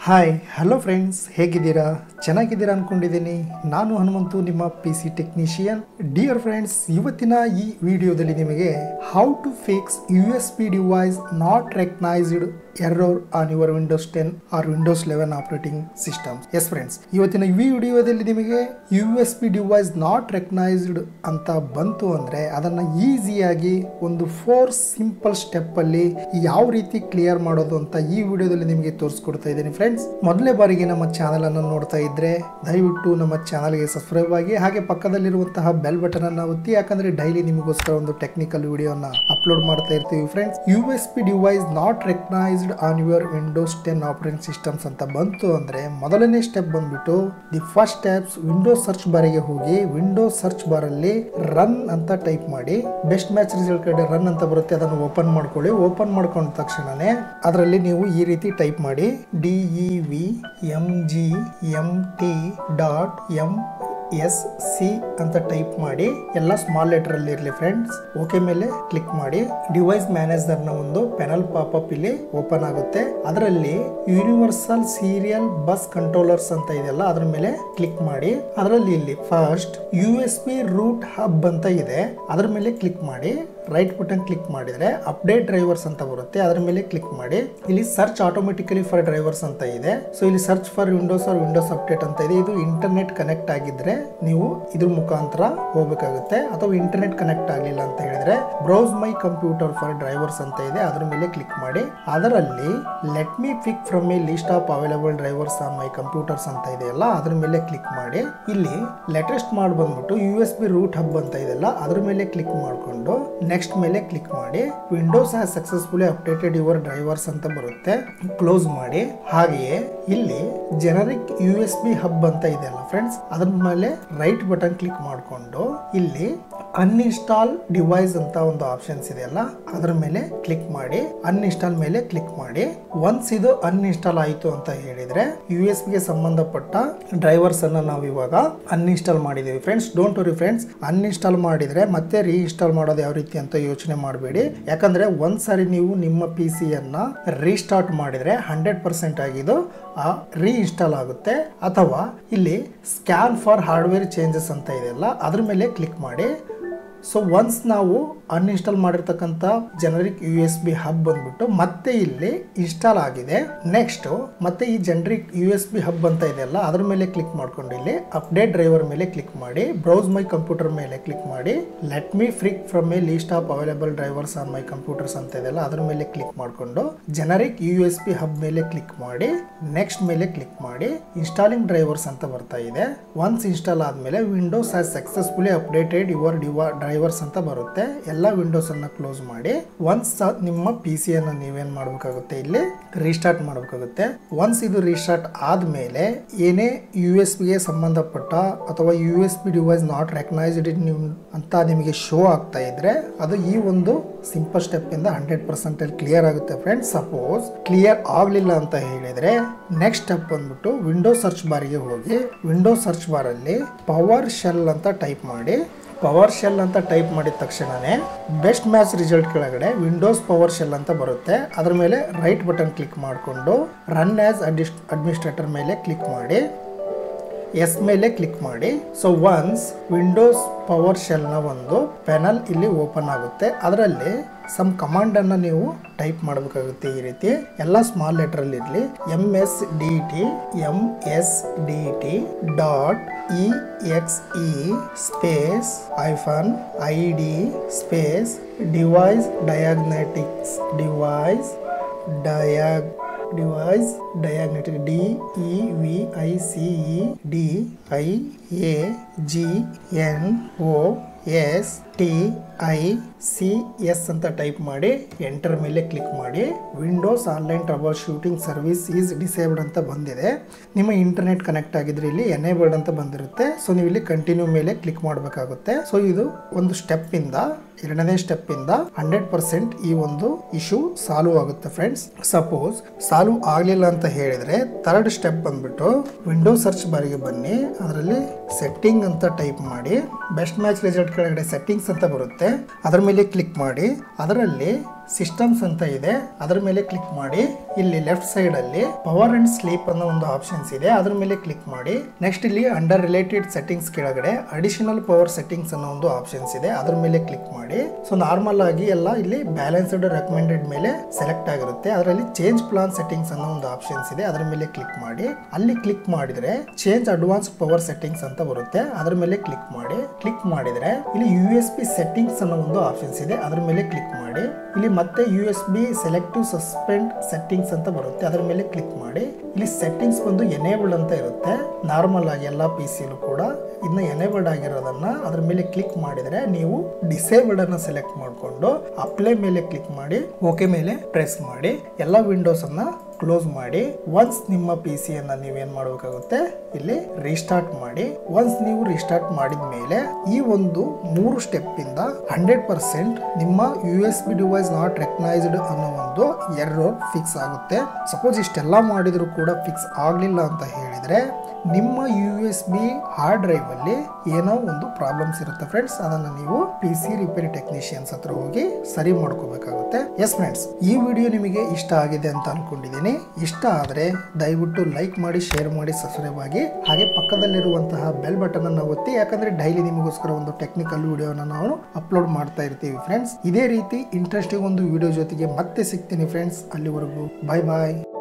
hi hello friends ಹೇಗಿದ್ದೀರಾ ಚೆನ್ನಾಗಿದ್ದೀರಾ ಅನ್ಕೊಂಡಿದ್ದೀನಿ ನಾನು ಹನುಮಂತು ನಿಮ್ಮ P C technician dear friends ಇವತ್ತಿನ ಈ ವಿಡಿಯೋದಲ್ಲಿ ನಿಮಗೆ how to fix U S P device not recognised error on your Windows ten or Windows eleven operating systems friends ಇವತ್ತಿನ ಈ ವಿಡಿಯೋದಲ್ಲಿ ನಿಮಗೆ U S P device not recognised ಅಂತ ಬಂತು ಅಂದ್ರೆ ಅದನ್ನ ಈಸಿಯಾಗಿ ಒಂದು ಫೋರ್ ಸಿಂಪಲ್ ಸ್ಟೆಪ್ ಅಲ್ಲಿ ಯಾವ ರೀತಿ ಕ್ಲಿಯರ್ ಮಾಡೋದು ಅಂತ ಈ ವಿಡಿಯೋದಲ್ಲಿ ನಿಮಗೆ ತೋರಿಸ್ಕೊಡ್ತಾ ಇದ್ದೀನಿ ಫ್ರೆಂಡ್ಸ್ ಮೊದಲನೇ ಬಾರಿಗೆ ನಮ್ಮ ಚಾನಲ್ ಅನ್ನು ನೋಡ್ತಾ ಇದ್ರೆ ದಯವಿಟ್ಟು ನಮ್ಮ ಚಾನಲ್ಗೆ ಸಬ್ಸ್ಕ್ರೈಬ್ ಆಗಿ ಹಾಗೆ ಪಕ್ಕದಲ್ಲಿರುವಂತಹ ಬೆಲ್ ಬಟನ್ ಅನ್ನ ಒತ್ತಿ ಯಾಕಂದ್ರೆ ಡೈಲಿ ನಿಮಗೋಸ್ಕರ ಒಂದು ಟೆಕ್ನಿಕಲ್ ವಿಡಿಯೋನ ಅಪ್ಲೋಡ್ ಮಾಡ್ತಾ ಇರ್ತೀವಿ friends U S P device not recognised on your Windows ten operating systems ಅಂತ ಬಂತು ಅಂದ್ರೆ ಮೊದಲನೇ ಸ್ಟೆಪ್ ಬಂದ್ಬಿಟ್ಟು the first steps Windows search ಬಾರಿಗೆ ಹೋಗಿ ವಿಂಡೋಸ್ ಸರ್ಚ್ ಬಾರ್ ಅಲ್ಲಿ ರನ್ ಅಂತ ಟೈಪ್ ಮಾಡಿ ಬೆಸ್ಟ್ ಮ್ಯಾಚ್ ರಿಸಲ್ಟ್ ಕಡೆ ರನ್ ಅಂತ ಬರುತ್ತೆ ಅದನ್ನು ಓಪನ್ ಮಾಡ್ಕೊಳ್ಳಿ ಓಪನ್ ಮಾಡ್ಕೊಂಡ ತಕ್ಷಣನೇ ಅದರಲ್ಲಿ ನೀವು ಈ ರೀತಿ ಟೈಪ್ ಮಾಡಿ D E V M G M T dot M S C ಅಂತ ಟೈಪ್ ಮಾಡಿ ಎಲ್ಲ ಸ್ಮಾಲ್ ಲೆಟರ್ ಅಲ್ಲಿ ಇರಲಿ ಫ್ರೆಂಡ್ಸ್ ಓಕೆ ಮೇಲೆ ಕ್ಲಿಕ್ ಮಾಡಿ ಡಿವೈಸ್ ಮ್ಯಾನೇಜರ್ ನ ಒಂದು ಪೆನಲ್ ಪಾಪಪ್ ಇಲ್ಲಿ ಓಪನ್ ಆಗುತ್ತೆ ಅದರಲ್ಲಿ ಯೂನಿವರ್ಸಲ್ ಸೀರಿಯಲ್ ಬಸ್ ಕಂಟ್ರೋಲರ್ಸ್ ಅಂತ ಇದೆಯಲ್ಲ ಅದ್ರ ಮೇಲೆ ಕ್ಲಿಕ್ ಮಾಡಿ ಅದರಲ್ಲಿ ಇಲ್ಲಿ first U S P root hub ಅಂತ ಇದೆ ಅದ್ರ ಮೇಲೆ ಕ್ಲಿಕ್ ಮಾಡಿ ರೈಟ್ ಬಟನ್ ಕ್ಲಿಕ್ ಮಾಡಿದ್ರೆ ಅಪ್ಡೇಟ್ ಡ್ರೈವರ್ಸ್ ಅಂತ ಬರುತ್ತೆ ಅದರ ಮೇಲೆ ಕ್ಲಿಕ್ ಮಾಡಿ ಇಲ್ಲಿ ಸರ್ಚ್ ಆಟೋಮೆಟಿಕಲಿ ಫಾರ್ ಡ್ರೈವರ್ಸ್ ಅಂತ ಇದೆ ಸೊ ಇಲ್ಲಿ search for Windows or Windows update ಅಂತ ಇದೆ ಇದು ಇಂಟರ್ನೆಟ್ ಕನೆಕ್ಟ್ ಆಗಿದ್ರೆ ನೀವು ಇದ್ರ ಮುಖಾಂತರ ಹೋಗ್ಬೇಕಾಗುತ್ತೆ ಅಥವಾ ಇಂಟರ್ನೆಟ್ ಕನೆಕ್ಟ್ ಆಗಲಿಲ್ಲ ಅಂತ ಹೇಳಿದ್ರೆ browse my computer for drivers ಅಂತ ಇದೆ ಅದ್ರ ಮೇಲೆ ಕ್ಲಿಕ್ ಮಾಡಿ ಅದರಲ್ಲಿ let me pick from a list of available drivers on my computers ಅಂತ ಇದೆಯಲ್ಲ ಅದ್ರ ಮೇಲೆ ಕ್ಲಿಕ್ ಮಾಡಿ ಇಲ್ಲಿ ಲೇಟೆಸ್ಟ್ ಮಾಡಿ ಬಂದ್ಬಿಟ್ಟು U S B root hub ಅಂತ ಇದೆಯಲ್ಲ ಅದ್ರ ಮೇಲೆ ಕ್ಲಿಕ್ ಮಾಡಿಕೊಂಡು ನೆಕ್ಸ್ಟ್ ಮೇಲೆ ಕ್ಲಿಕ್ ಮಾಡಿ Windows has successfully updated your drivers ಅಂತ ಬರುತ್ತೆ ಕ್ಲೋಸ್ ಮಾಡಿ ಹಾಗೆಯೇ ಇಲ್ಲಿ generic U S B hub ಅಂತ ಇದೆಯಲ್ಲ ಫ್ರೆಂಡ್ಸ್ ಅದ್ರ ಮೇಲೆ ರೈಟ್ ಬಟನ್ ಕ್ಲಿಕ್ ಮಾಡಿಕೊಂಡು ಇಲ್ಲಿ ಅನ್ಇನ್ಸ್ಟಾಲ್ ಡಿವೈಸ್ ಅಂತ ಒಂದು ಆಪ್ಷನ್ಸ್ ಇದೆಯಲ್ಲ ಅದ್ರ ಮೇಲೆ ಕ್ಲಿಕ್ ಮಾಡಿ ಅನ್ಇನ್ಸ್ಟಾಲ್ ಮೇಲೆ ಕ್ಲಿಕ್ ಮಾಡಿ ಒನ್ಸ್ ಇದು ಅನ್ಇನ್ಸ್ಟಾಲ್ ಆಯಿತು ಅಂತ ಹೇಳಿದ್ರೆ ಯು ಎಸ್ ಗೆ ಸಂಬಂಧಪಟ್ಟ ಡ್ರೈವರ್ಸ್ ಅನ್ನ ನಾವು ಇವಾಗ ಅನ್ಇನ್ಸ್ಟಾಲ್ ಮಾಡಿದೀವಿ friends don't worry friends uninstall ಮಾಡಿದ್ರೆ ಮತ್ತೆ ರೀಇನ್ಸ್ಟಾಲ್ ಮಾಡೋದು ಯಾವ ರೀತಿ ಅಂತ ಯೋಚನೆ ಮಾಡಬೇಡಿ ಯಾಕಂದ್ರೆ ಒಂದ್ಸಾರಿ ನೀವು ನಿಮ್ಮ ಪಿ ಸಿಯನ್ನ ರೀಸ್ಟಾರ್ಟ್ ಮಾಡಿದ್ರೆ ಹಂಡ್ರೆಡ್ ಪರ್ಸೆಂಟ್ ಆಗಿದ್ದು ಆ ರೀಇನ್ಸ್ಟಾಲ್ ಆಗುತ್ತೆ ಅಥವಾ ಇಲ್ಲಿ ಸ್ಕ್ಯಾನ್ ಫಾರ್ ಹಾರ್ಡ್ವೇರ್ ಚೇಂಜಸ್ ಅಂತ ಇದೆಯಲ್ಲ ಅದ್ರ ಮೇಲೆ ಕ್ಲಿಕ್ ಮಾಡಿ ಸೊ ಒನ್ಸ್ ನಾವು ಅನ್ಇನ್ಸ್ಟಾಲ್ ಮಾಡಿರ್ತಕ್ಕಂಥ generic U S B hub ಬಂದ್ಬಿಟ್ಟು ಮತ್ತೆ ಇಲ್ಲಿ ಇನ್ಸ್ಟಾಲ್ ಆಗಿದೆ ನೆಕ್ಸ್ಟ್ ಮತ್ತೆ ಈ generic U S B hub ಅಂತ ಇದೆಯಲ್ಲ ಅದ್ರ ಮೇಲೆ ಕ್ಲಿಕ್ ಮಾಡ್ಕೊಂಡು ಇಲ್ಲಿ ಅಪ್ಡೇಟ್ ಡ್ರೈವರ್ ಮೇಲೆ ಕ್ಲಿಕ್ ಮಾಡಿ ಬ್ರೌಸ್ ಮೈ ಕಂಪ್ಯೂಟರ್ ಮೇಲೆ ಕ್ಲಿಕ್ ಮಾಡಿ let me pick from a list of available drivers on my computers ಅಂತ ಇದೆಯಲ್ಲ ಅದ್ರ ಮೇಲೆ ಕ್ಲಿಕ್ ಮಾಡಿಕೊಂಡು generic U S B hub ಮೇಲೆ ಕ್ಲಿಕ್ ಮಾಡಿ ನೆಕ್ಸ್ಟ್ ಮೇಲೆ ಕ್ಲಿಕ್ ಮಾಡಿ ಇನ್ಸ್ಟಾಲಿಂಗ್ ಡ್ರೈವರ್ಸ್ ಅಂತ ಬರ್ತಾ ಇದೆ ಒನ್ಸ್ ಇನ್ಸ್ಟಾಲ್ ಆದ್ಮೇಲೆ Windows has successfully updated your ಡಿವಾ ಡ್ರೈವರ್ಸ್ ಅಂತ ಬರುತ್ತೆ ಎಲ್ಲ ವಿಂಡೋಸ್ ಅನ್ನ ಕ್ಲೋಸ್ ಮಾಡಿ ಒನ್ಸ್ ನಿಮ್ಮ ಪಿ ಸಿ ಅನ್ನ ನೀವೇನ್ ಮಾಡಬೇಕಾಗುತ್ತೆ ಇಲ್ಲಿ ರೀಸ್ಟಾರ್ಟ್ ಮಾಡಬೇಕಾಗುತ್ತೆ ಒನ್ಸ್ ಇದು ರೀಸ್ಟಾರ್ಟ್ ಆದ್ಮೇಲೆ ಏನೇ ಯು ಎಸ್ ಗೆ ಸಂಬಂಧಪಟ್ಟ ಅಥವಾ U S P device not recognised ಅಂತ ನಿಮಗೆ ಶೋ ಆಗ್ತಾ ಇದ್ರೆ ಅದು ಈ ಒಂದು ಸಿಂಪಲ್ ಸ್ಟೆಪ್ ಇಂದ ಹಂಡ್ರೆಡ್ ಪರ್ಸೆಂಟ್ ಅಲ್ಲಿ ಕ್ಲಿಯರ್ ಆಗುತ್ತೆ ಫ್ರೆಂಡ್ಸ್ ಸಪೋಸ್ ಕ್ಲಿಯರ್ ಆಗ್ಲಿಲ್ಲ ಅಂತ ಹೇಳಿದ್ರೆ ನೆಕ್ಸ್ಟ್ ಸ್ಟೆಪ್ ಬಂದ್ಬಿಟ್ಟು ವಿಂಡೋ ಸರ್ಚ್ ಬಾರಿಗೆ ಹೋಗಿ ವಿಂಡೋ ಸರ್ಚ್ ಬಾರ್ ಅಲ್ಲಿ ಪವರ್ ಶೆಲ್ ಅಂತ ಟೈಪ್ ಮಾಡಿ ಪವರ್ ಶೆಲ್ ಅಂತ ಟೈಪ್ ಮಾಡಿದ ತಕ್ಷಣನೇ ಬೆಸ್ಟ್ ಮ್ಯಾಚ್ ರಿಸಲ್ಟ್ ಕೆಳಗಡೆ ವಿಂಡೋಸ್ ಪವರ್ ಶೆಲ್ ಅಂತ ಬರುತ್ತೆ ಅದ್ರ ಮೇಲೆ ರೈಟ್ ಬಟನ್ ಕ್ಲಿಕ್ ಮಾಡಿಕೊಂಡು ರನ್ ಆಸ್ ಅಡಿಸ್ ಅಡ್ಮಿನಿಸ್ಟ್ರೇಟರ್ ಮೇಲೆ ಕ್ಲಿಕ್ ಮಾಡಿ ಎಸ್ ಮೇಲೆ ಕ್ಲಿಕ್ ಮಾಡಿ ಸೊ ಒನ್ಸ್ ವಿಂಡೋಸ್ ಪವರ್ ಶೆಲ್ನ ಒಂದು ಪೆನಲ್ ಇಲ್ಲಿ ಓಪನ್ ಆಗುತ್ತೆ ಅದರಲ್ಲಿ ಸಮ್ ಕಮಾಂಡ್ ಅನ್ನ ನೀವು ಟೈಪ್ ಮಾಡಬೇಕಾಗುತ್ತೆ ಈ ರೀತಿ ಎಲ್ಲ ಸ್ಮಾಲ್ ಲೆಟರ್ ಅಲ್ಲಿ ಇರಲಿ M S D T M S D T dot E X E space hyphen I D space device diagnostics device diag device diagnostic D E V I C E D I A G N O S T I C S ಅಂತ type ಮಾಡಿ enter ಮೇಲೆ click ಮಾಡಿ Windows online troubleshooting service is disabled ಅಂತ ಬಂದಿದೆ ನಿಮ್ಮ internet connect ಆಗಿದ್ರೆ ಇಲ್ಲಿ enabled ಅಂತ ಬಂದಿರುತ್ತೆ ಸೊ ನೀವು ಇಲ್ಲಿ ಕಂಟಿನ್ಯೂ ಮೇಲೆ ಕ್ಲಿಕ್ ಮಾಡಬೇಕಾಗುತ್ತೆ ಸೊ ಇದು ಒಂದು ಸ್ಟೆಪ್ ಇಂದ ಎರಡನೇ ಸ್ಟೆಪ್ ಇಂದ ಹಂಡ್ರೆಡ್ ಪರ್ಸೆಂಟ್ ಈ ಒಂದು ಇಶ್ಯೂ ಸಾಲ್ವ್ ಆಗುತ್ತೆ ಫ್ರೆಂಡ್ಸ್ ಸಪೋಸ್ ಸಾಲ್ವ್ ಆಗ್ಲಿಲ್ಲ ಅಂತ ಹೇಳಿದ್ರೆ ಥರ್ಡ್ ಸ್ಟೆಪ್ ಬಂದ್ಬಿಟ್ಟು ವಿಂಡೋ ಸರ್ಚ್ ಬಾರಿಗೆ ಬನ್ನಿ ಅದರಲ್ಲಿ ಸೆಟ್ಟಿಂಗ್ ಅಂತ ಟೈಪ್ ಮಾಡಿ ಬೆಸ್ಟ್ ಮ್ಯಾಚ್ ರಿಸಲ್ಟ್ ಕೆಳಗಡೆ ಸೆಟ್ಟಿಂಗ್ಸ್ ಅಂತ ಬರುತ್ತೆ ಅದರ ಮೇಲೆ ಕ್ಲಿಕ್ ಮಾಡಿ ಅದರಲ್ಲಿ ಸಿಸ್ಟಮ್ಸ್ ಅಂತ ಇದೆ ಅದರ ಮೇಲೆ ಕ್ಲಿಕ್ ಮಾಡಿ ಇಲ್ಲಿ ಲೆಫ್ಟ್ ಸೈಡ್ ಅಲ್ಲಿ ಪವರ್ ಅಂಡ್ ಸ್ಲೀಪ್ ಅನ್ನೋ ಒಂದು ಆಪ್ಷನ್ಸ್ ಇದೆ ಅದ್ರ ಮೇಲೆ ಕ್ಲಿಕ್ ಮಾಡಿ ನೆಕ್ಸ್ಟ್ ಇಲ್ಲಿ ಅಂಡರ್ ರಿಲೇಟೆಡ್ ಸೆಟ್ಟಿಂಗ್ಸ್ ಕೆಳಗಡೆ ಅಡಿಷನಲ್ ಪವರ್ ಸೆಟ್ಟಿಂಗ್ಸ್ ಅನ್ನೋ ಒಂದು ಆಪ್ಷನ್ಸ್ ಇದೆ ಅದ್ರ ಮೇಲೆ ಕ್ಲಿಕ್ ಮಾಡಿ ಸೊ ನಾರ್ಮಲ್ ಆಗಿ ಎಲ್ಲ ಇಲ್ಲಿ ಬ್ಯಾಲೆನ್ಸ್ಡ್ ರೆಕಮೆಂಡೆಡ್ ಮೇಲೆ ಸೆಲೆಕ್ಟ್ ಆಗಿರುತ್ತೆ ಅದರಲ್ಲಿ ಚೇಂಜ್ ಪ್ಲಾನ್ ಸೆಟ್ಟಿಂಗ್ಸ್ ಅನ್ನೋ ಒಂದು ಆಪ್ಷನ್ಸ್ ಇದೆ ಅದರ ಮೇಲೆ ಕ್ಲಿಕ್ ಮಾಡಿ ಅಲ್ಲಿ ಕ್ಲಿಕ್ ಮಾಡಿದ್ರೆ ಚೇಂಜ್ ಅಡ್ವಾನ್ಸ್ ಪವರ್ ಸೆಟ್ಟಿಂಗ್ಸ್ ಅಂತ ಬರುತ್ತೆ ಅದರ ಮೇಲೆ ಕ್ಲಿಕ್ ಮಾಡಿ ಕ್ಲಿಕ್ ಮಾಡಿದ್ರೆ ಇಲ್ಲಿ ಯು ಎಸ್ ಬಿ ಸೆಟ್ಟಿಂಗ್ಸ್ ಅನ್ನೋ ಒಂದು ಆಪ್ಷನ್ಸ್ ಇದೆ ಅದರ ಮೇಲೆ ಕ್ಲಿಕ್ ಮಾಡಿ ಇಲ್ಲಿ ಮತ್ತೆ U S B selective suspend settings ಅಂತ ಬರುತ್ತೆ ಅದರ ಮೇಲೆ ಕ್ಲಿಕ್ ಮಾಡಿ ಇಲ್ಲಿ ಸೆಟ್ಟಿಂಗ್ಸ್ ಬಂದು ಎನೇಬಲ್ಡ್ ಅಂತ ಇರುತ್ತೆ ನಾರ್ಮಲ್ ಆಗಿ ಎಲ್ಲ ಪಿ ಸಿಲು ಕೂಡ ಇನ್ನ ಎನೇಬಲ್ಡ್ ಆಗಿರೋದನ್ನ ಅದ್ರ ಮೇಲೆ ಕ್ಲಿಕ್ ಮಾಡಿದ್ರೆ ನೀವು ಡಿಸೇಬಲ್ಡ್ ಅನ್ನ ಸೆಲೆಕ್ಟ್ ಮಾಡಿಕೊಂಡು ಅಪ್ಲೈ ಮೇಲೆ ಕ್ಲಿಕ್ ಮಾಡಿ ಓಕೆ ಮೇಲೆ ಪ್ರೆಸ್ ಮಾಡಿ ಎಲ್ಲ ವಿಂಡೋಸ್ ಅನ್ನ ಕ್ಲೋಸ್ ಮಾಡಿ ಒನ್ಸ್ ನಿಮ್ಮ ಪಿ ಸಿಯನ್ನು ನೀವೇನ್ ಮಾಡಬೇಕಾಗುತ್ತೆ ಇಲ್ಲಿ ರೀಸ್ಟಾರ್ಟ್ ಮಾಡಿ ಒನ್ಸ್ ನೀವು ರೀಸ್ಟಾರ್ಟ್ ಮಾಡಿದ ಮೇಲೆ ಈ ಒಂದು ಮೂರು ಸ್ಟೆಪ್ ಇಂದ ಹಂಡ್ರೆಡ್ ಪರ್ಸೆಂಟ್ ನಿಮ್ಮ U S B device not recognised ಅನ್ನೋ ಒಂದು ಎರರ್ ಫಿಕ್ಸ್ ಆಗುತ್ತೆ ಸಪೋಸ್ ಇಷ್ಟೆಲ್ಲ ಮಾಡಿದ್ರು ಕೂಡ ಫಿಕ್ಸ್ ಆಗ್ಲಿಲ್ಲ ಅಂತ ಹೇಳಿದ್ರೆ ನಿಮ್ಮ U S B hard drive ಅಲ್ಲಿ ಏನೋ ಒಂದು ಪ್ರಾಬ್ಲಮ್ಸ್ ಇರುತ್ತೆ ಫ್ರೆಂಡ್ಸ್ ಅದನ್ನ ನೀವು ಪಿ ಸಿ ರಿಪೇರಿ ಟೆಕ್ನಿಷಿಯನ್ಸ್ ಹತ್ರ ಹೋಗಿ ಸರಿ ಮಾಡ್ಕೋಬೇಕಾಗುತ್ತೆ ಎಸ್ ಫ್ರೆಂಡ್ಸ್ ಈ ವಿಡಿಯೋ ನಿಮಗೆ ಇಷ್ಟ ಆಗಿದೆ ಅಂತ ಅನ್ಕೊಂಡಿದ್ದೀನಿ ಇಷ್ಟ ಆದರೆ ದಯವಿಟ್ಟು ಲೈಕ್ ಮಾಡಿ ಶೇರ್ ಮಾಡಿ ಸಬ್ಸ್ಕ್ರೈಬ್ ಆಗಿ ಹಾಗೆ ಪಕ್ಕದಲ್ಲಿರುವಂತಹ ಬೆಲ್ ಬಟನ್ ಅನ್ನು ಒತ್ತಿ ಯಾಕಂದ್ರೆ ಡೈಲಿ ನಿಮಗೋಸ್ಕರ ಒಂದು ಟೆಕ್ನಿಕಲ್ ವಿಡಿಯೋನ ನಾವು ಅಪ್ಲೋಡ್ ಮಾಡ್ತಾ ಇರ್ತೀವಿ ಫ್ರೆಂಡ್ಸ್ ಇದೇ ರೀತಿ ಇಂಟ್ರೆಸ್ಟಿಂಗ್ ಒಂದು ವಿಡಿಯೋ ಜೊತೆಗೆ ಮತ್ತೆ ಸಿಗ್ತೀನಿ ಫ್ರೆಂಡ್ಸ್ ಅಲ್ಲಿವರೆಗೂ ಬಾಯ್ ಬಾಯ್